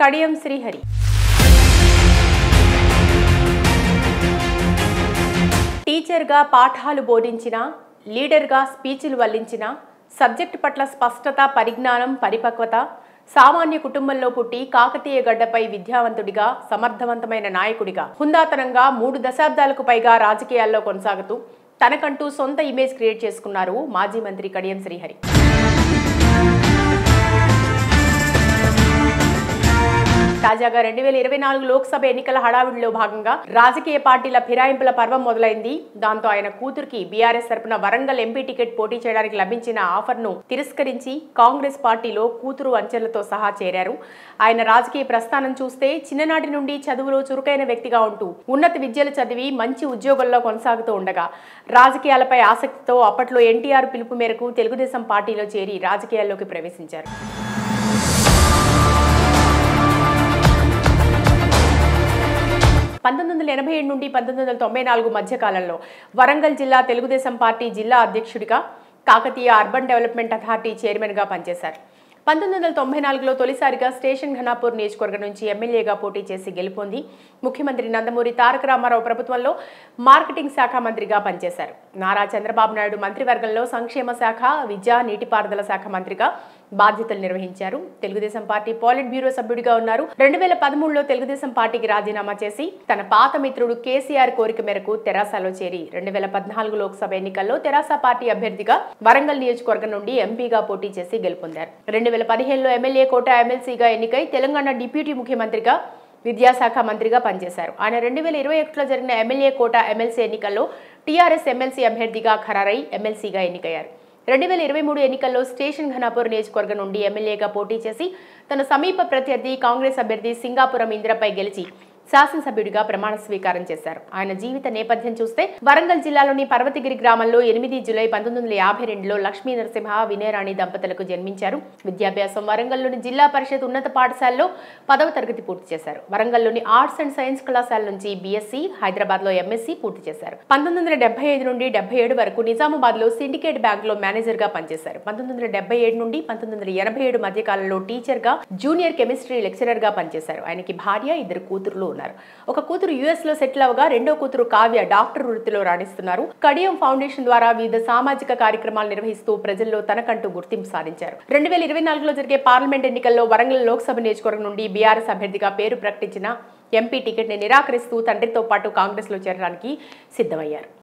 కడియం శ్రీహరి టీచర్గా పాఠాలు బోధించిన లీడర్గా స్పీచ్లు వల్లించిన సబ్జెక్టు పట్ల స్పష్టత పరిజ్ఞానం పరిపక్వత సామాన్య కుటుంబంలో పుట్టి కాకతీయ గడ్డపై విద్యావంతుడిగా సమర్థవంతమైన నాయకుడిగా హుందాతనంగా మూడు దశాబ్దాలకు పైగా రాజకీయాల్లో కొనసాగుతూ తనకంటూ సొంత ఇమేజ్ క్రియేట్ చేసుకున్నారు మాజీ మంత్రి కడియం శ్రీహరి తాజాగా రెండు వేల ఇరవై నాలుగు లోక్సభ ఎన్నికల హడావిడిలో భాగంగా రాజకీయ పార్టీల ఫిరాయింపుల పర్వం మొదలైంది దాంతో ఆయన కూతురికి బీఆర్ఎస్ తరపున వరంగల్ ఎంపీ టికెట్ పోటీ చేయడానికి లభించిన ఆఫర్ను తిరస్కరించి కాంగ్రెస్ పార్టీలో కూతురు అంచెలతో సహా చేరారు ఆయన రాజకీయ ప్రస్థానం చూస్తే చిన్ననాటి నుండి చదువులో చురుకైన వ్యక్తిగా ఉంటూ ఉన్నత విద్యలు చదివి మంచి ఉద్యోగంలో కొనసాగుతూ ఉండగా రాజకీయాలపై ఆసక్తితో అప్పట్లో ఎన్టీఆర్ పిలుపు మేరకు తెలుగుదేశం పార్టీలో చేరి రాజకీయాల్లోకి ప్రవేశించారు పంతొమ్మిది వందల ఎనభై ఏడు నుండి పంతొమ్మిది వందల తొంభై నాలుగు మధ్య కాలంలో వరంగల్ జిల్లా తెలుగుదేశం పార్టీ జిల్లా అధ్యక్షుడిగా కాకతీయ అర్బన్ డెవలప్మెంట్ అథారిటీ చైర్మన్గా పనిచేశారు పంతొమ్మిది వందల తొంభై నాలుగులో తొలిసారిగా స్టేషన్ ఘనాపూర్ నియోజకవర్గం నుంచి ఎమ్మెల్యేగా పోటీ చేసి గెలుపొంది ముఖ్యమంత్రి నందమూరి తారక రామారావు ప్రభుత్వంలో మార్కెటింగ్ శాఖ మంత్రిగా పనిచేశారు నారా చంద్రబాబు నాయుడు మంత్రివర్గంలో సంక్షేమ శాఖ విద్యా నీటిపారుదల శాఖ మంత్రిగా బాధ్యతలు నిర్వహించారు తెలుగుదేశం పార్టీ పాలిట్ బ్యూరో సభ్యుడిగా ఉన్నారు రెండు వేల పదమూడులో తెలుగుదేశం పార్టీకి రాజీనామా చేసి తన పాత మిత్రుడు కేసీఆర్ కోరిక మేరకు తెరాసలో చేరి రెండు వేల పద్నాలుగు లోక్సభ ఎన్నికల్లో తెరాస పార్టీ అభ్యర్థిగా వరంగల్ నియోజకవర్గం నుండి ఎంపీగా పోటీ చేసి గెలుపొందారు రెండు వేల పదిహేనులో ఎమ్మెల్యే కోట ఎమ్మెల్సీగా ఎన్నికై తెలంగాణ డిప్యూటీ ముఖ్యమంత్రిగా విద్యాశాఖ మంత్రిగా పనిచేశారు ఆయన రెండు వేల ఇరవై ఒకటిలో జరిగిన ఎమ్మెల్యే కోట ఎమ్మెల్సీ ఎన్నికల్లో టీఆర్ఎస్ ఎమ్మెల్సీ అభ్యర్థిగా ఖరారై ఎమ్మెల్సీగా ఎన్నికయ్యారు రెండు వేల ఇరవై మూడు ఎన్నికల్లో స్టేషన్ ఘనాపూర్ నియోజకవర్గం నుండి ఎమ్మెల్యేగా పోటీ చేసి తన సమీప ప్రత్యర్థి కాంగ్రెస్ అభ్యర్థి సింగాపురం ఇంద్రపై గెలిచి శాసనసభ్యుడిగా ప్రమాణ స్వీకారం చేశారు ఆయన జీవిత నేపథ్యం చూస్తే వరంగల్ జిల్లాలోని పర్వతగిరి గ్రామంలో ఎనిమిది జులై పంతొమ్మిది వందల యాభై రెండులో లక్ష్మీ నరసింహ వినయరాణి దంపతులకు జన్మించారు విద్యాభ్యాసం వరంగల్లోని జిల్లా పరిషత్ ఉన్నత పాఠశాలలో పదవ తరగతి పూర్తి చేశారు వరంగల్లోని ఆర్ట్స్ అండ్ సైన్స్ కళాశాల నుంచి బీఎస్సీ హైదరాబాద్ లో ఎంఎస్సీ పూర్తి చేశారు పంతొమ్మిది వందల డెబ్బై ఐదు నుండి డెబ్బై ఏడు వరకు నిజామాబాద్ లో సిండికేట్ బ్యాంక్ లో మేనేజర్ గా పనిచేశారు పంతొమ్మిది వందల డెబ్బై ఏడు నుండి పంతొమ్మిది వందల ఎనభై ఏడు మధ్య కాలంలో టీచర్ గా జూనియర్ కెమిస్ట్రీ లెక్చరర్ గా పనిచేశారు ఆయనకి భార్య ఇద్దరు కూతురులు ఉన్నారు ఒక కూతురు యుఎస్ లో సెటిల్ అవగా రెండో కూతురు కావ్య డాక్టర్ వృత్తిలో రాణిస్తున్నారు కడియం ఫౌండేషన్ ద్వారా వివిధ సామాజిక కార్యక్రమాలు నిర్వహిస్తూ ప్రజల్లో తనకంటూ గుర్తింపు సాధించారు రెండు వేల ఇరవై నాలుగులో జరిగే పార్లమెంట్ ఎన్నికల్లో వరంగల్ లోక్సభ నియోజకవర్గం నుండి బీఆర్ఎస్ అభ్యర్థిగా పేరు ప్రకటించిన ఎంపీ టికెట్ ని నిరాకరిస్తూ తండ్రితో పాటు కాంగ్రెస్ లో చేరడానికి సిద్ధమయ్యారు